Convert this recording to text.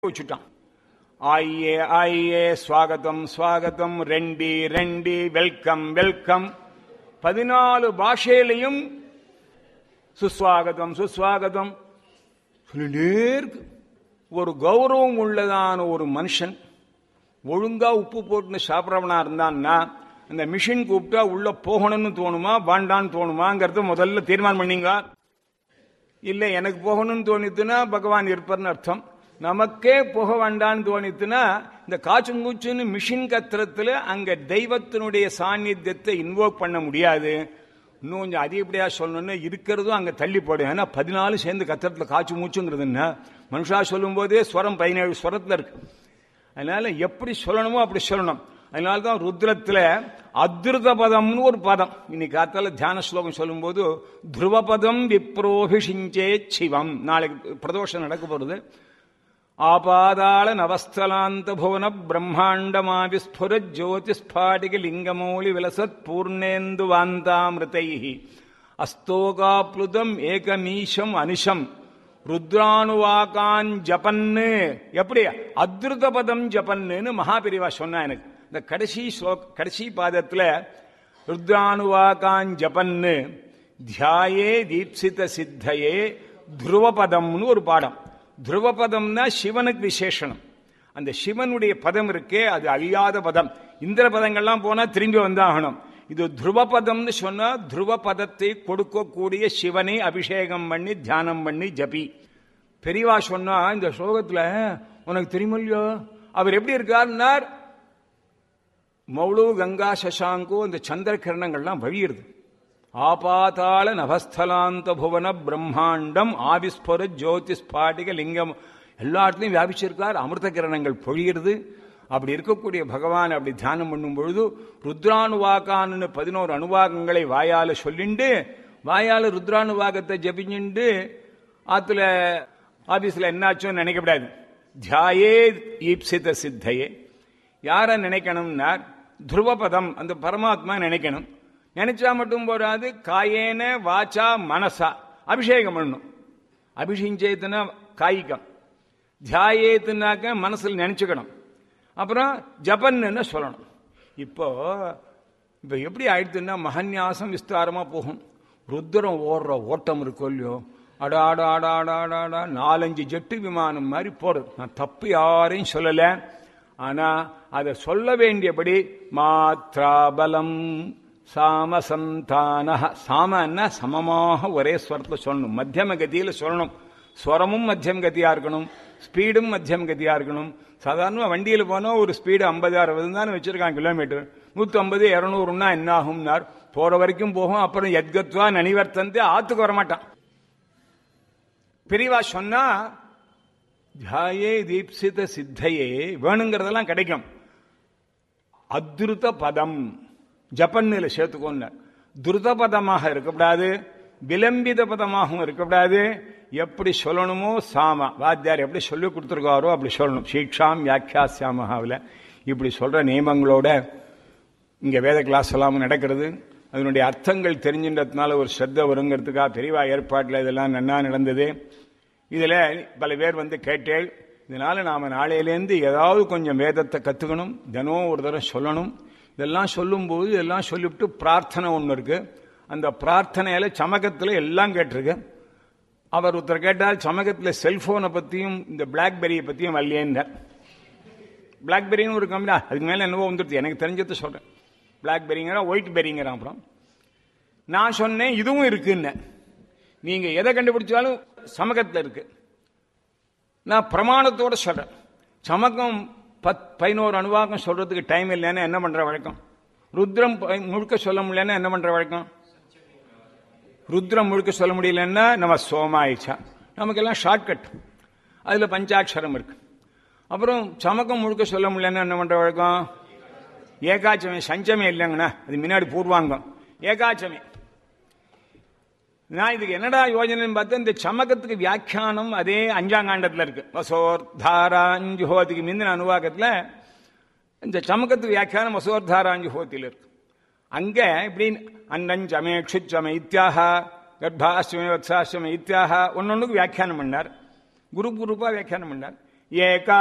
வச்சுட்டான் ஆயே ஆயே ஸ்வாகதம் ஸ்வாகதம் ரெண்டி ரெண்டி வெல்கம் வெல்கம் பதினாலு பாஷையிலையும் சுஸ்வாகதம் சுஸ்வாகதம் சொல்லிட்டே இருக்கு ஒரு கௌரவம் உள்ளதான ஒரு மனுஷன் ஒழுங்கா உப்பு போட்டு சாப்பிட்றவனா இருந்தான்னா அந்த மிஷின் கூப்பிட்டா உள்ள போகணும்னு தோணுமா வேண்டான்னு தோணுமாங்கிறத முதல்ல தீர்மானம் பண்ணீங்க இல்ல எனக்கு போகணும்னு தோணித்துனா பகவான் இருப்பார்னு அர்த்தம் நமக்கே போக வேண்டான்னு தோணித்துனா இந்த காச்சுங்கூச்சுன்னு மிஷின் கத்திரத்துல அங்க தெய்வத்தினுடைய சாநித்தியத்தை இன்வோக் பண்ண முடியாது இன்னும் கொஞ்சம் அதிகப்படியா சொல்லணும்னு இருக்கிறதும் அங்க தள்ளி போடும் ஏன்னா பதினாலு சேர்ந்து கத்திரத்துல காய்ச்சி மூச்சுங்கிறது என்ன மனுஷா சொல்லும் போதே ஸ்வரம் பதினேழு ஸ்வரத்துல இருக்கு அதனால எப்படி சொல்லணுமோ அப்படி சொல்லணும் அதனால தான் ருத்ரத்துல அத்ருத பதம்னு ஒரு பதம் இன்னைக்கு காத்தால தியான ஸ்லோகம் சொல்லும்போது துருவபதம் விப்ரோபிஷிஞ்சே சிவம் நாளைக்கு பிரதோஷம் நடக்க போறது ஆபாதாள நவஸ்தலாந்த புவன பிரம்மாண்டமாவி ஸ்புர ஜோதிஸ்பாடிக லிங்கமௌலி விலசத் பூர்ணேந்து வாந்தாமிருதை அஸ்தோகாப்ளுதம் ஏகமீஷம் அனிஷம் ருத்ரானுவாகான் ஜபன்னு எப்படி அத்ருத பதம் ஜபன்னு மகாபிரிவா சொன்னா எனக்கு இந்த கடைசி ஸ்லோக் கடைசி பாதத்துல ருத்ரானுவாகான் ஜபன்னு தியாயே தீப்சித சித்தையே துருவபதம்னு ஒரு பாடம் துருவபதம்னா சிவனுக்கு விசேஷனம் அந்த சிவனுடைய பதம் இருக்கே அது அழியாத பதம் இந்திர பதங்கள்லாம் போனா திரும்பி வந்தாகணும் இது துருவபதம்னு சொன்னா துருவ பதத்தை கொடுக்கக்கூடிய சிவனை அபிஷேகம் பண்ணி தியானம் பண்ணி ஜபி பெரியவா சொன்னா இந்த ஸ்லோகத்துல உனக்கு தெரியுமில்லையோ அவர் எப்படி இருக்காருன்னார் மௌளு கங்கா சசாங்கோ இந்த சந்திர கிரணங்கள்லாம் வழியிடுது ஆபாத்தாள நவஸ்தலாந்த புவன பிரம்மாண்டம் ஆவிஸ்புர ஜோதிஸ்பாட்டிக லிங்கம் எல்லா இடத்துலையும் வியாபிச்சிருக்கார் அமிர்த கிரணங்கள் பொழிகிறது அப்படி இருக்கக்கூடிய பகவான் அப்படி தியானம் பண்ணும் பொழுது ருத்ரானுவாகான்னு பதினோரு அணுவாகங்களை வாயால சொல்லிண்டு வாயால ருத்ரானுவாகத்தை ஜபிச்சுண்டு ஆத்துல ஆபீஸ்ல என்னாச்சோ நினைக்கப்படாது தியாயே ஈப்சித சித்தையே யார நினைக்கணும்னா துருவபதம் அந்த பரமாத்மா நினைக்கணும் நினைச்சா மட்டும் போறாது காயேன வாச்சா மனசா அபிஷேகம் பண்ணணும் அபிஷேகத்துனா காய்கம் தியாயேத்துனாக்க மனசில் நினைச்சுக்கணும் அப்புறம் ஜபன்னு சொல்லணும் இப்போ இப்போ எப்படி ஆயிடுதுன்னா மகன்யாசம் விஸ்தாரமா போகும் ருத்ரம் ஓடுற ஓட்டம் இருக்கோ இல்லையோ அடாடா அடாடா அடாடா நாலஞ்சு ஜெட்டு விமானம் மாதிரி போடுது நான் தப்பு யாரையும் சொல்லலை ஆனா அதை சொல்ல வேண்டியபடி மாத்ராபலம் சாமசந்தான சாமன்னா சமமாக ஒரே ஸ்வரத்தில் சொல்லணும் மத்தியம கதியில் சொல்லணும் ஸ்வரமும் மத்தியம் கதியா இருக்கணும் ஸ்பீடும் மத்தியம் கதியா இருக்கணும் சாதாரண வண்டியில் போனால் ஒரு ஸ்பீடு ஐம்பது அறுபது தானே வச்சிருக்காங்க கிலோமீட்டர் நூற்றி ஐம்பது இரநூறுனா என்ன ஆகும்னார் போற வரைக்கும் போகும் அப்புறம் எத்கத்வா நனிவர்த்தந்து ஆத்துக்கு வரமாட்டான் பெரியவா சொன்னா தியாயே தீப்சித சித்தையே வேணுங்கிறதெல்லாம் கிடைக்கும் அத்ருத பதம் ஜப்பன்னில சேர்த்துக்கோங்க துருத பதமாக இருக்கக்கூடாது விளம்பித பதமாகவும் இருக்கக்கூடாது எப்படி சொல்லணுமோ சாம வாத்தியார் எப்படி சொல்லி கொடுத்துருக்காரோ அப்படி சொல்லணும் சீக்ஷாம் வியாக்கியாசியாமகாவில் இப்படி சொல்ற நியமங்களோட இங்க வேத கிளாஸ் எல்லாம் நடக்கிறது அதனுடைய அர்த்தங்கள் தெரிஞ்சின்றதுனால ஒரு ஸ்ரத்த வருங்கிறதுக்காக பெரியவா ஏற்பாட்டில் இதெல்லாம் நன்னா நடந்தது இதுல பல பேர் வந்து கேட்டேள் இதனால நாம நாளையிலேருந்து ஏதாவது கொஞ்சம் வேதத்தை கத்துக்கணும் தினம் ஒரு தடவை சொல்லணும் இதெல்லாம் சொல்லும்போது இதெல்லாம் சொல்லிவிட்டு பிரார்த்தனை ஒன்று இருக்கு அந்த பிரார்த்தனையில சமகத்தில் எல்லாம் கேட்டிருக்கு அவர் ஒருத்தர் கேட்டால் சமகத்தில் செல்போனை பத்தியும் இந்த பிளாக்பெரியை பத்தியும் வரலையேன்னார் பிளாக்பெரின்னு ஒரு கம்பெனி அதுக்கு மேல என்னவோ வந்துடுது எனக்கு தெரிஞ்சதை சொல்றேன் பிளாக்பெரிங்கிற ஒயிட் பெரிங்கிறான் அப்புறம் நான் சொன்னேன் இதுவும் இருக்குன்னு நீங்க எதை கண்டுபிடிச்சாலும் சமகத்தில் இருக்கு நான் பிரமாணத்தோட சொல்றேன் சமகம் பத் பதினோரு அணுவாக்கம் சொல்றதுக்கு டைம் இல்லைன்னு என்ன பண்ற வழக்கம் ருத்ரம் முழுக்க சொல்ல முடியலன்னா என்ன பண்ற வழக்கம் ருத்ரம் முழுக்க சொல்ல முடியலன்னா நம்ம சோமாயிச்சா நமக்கெல்லாம் ஷார்ட்கட் அதுல பஞ்சாட்சரம் இருக்கு அப்புறம் சமக்கம் முழுக்க சொல்ல முடியலன்னா என்ன பண்ற வழக்கம் ஏகாச்சமே சஞ்சமே இல்லைங்கண்ணா அது முன்னாடி பூர்வாங்கம் ஏகாச்சமே நான் இதுக்கு என்னடா யோஜனைன்னு பார்த்தா இந்த சமகத்துக்கு வியாக்கியானம் அதே அஞ்சாங்காண்டத்தில் இருக்கு வசோர்தாராஞ்சுஹோதிக்கு முந்தின அனுவாகத்தில் இந்த சமகத்துக்கு வியாக்கியானம் வசோர்தாராஞ்சுஹோத்தியில் இருக்கு அங்க இப்படி அன்னஞ்சமே க்ஷுச்சமே இத்தியாக கர்ப்பாஷ்டமே வத்சாஷ்டமே இத்தியாக ஒன்னொன்றுக்கு வியாக்கியானம் பண்ணார் குரூப் குரூப்பா வியாக்கியானம் பண்ணார் ஏகா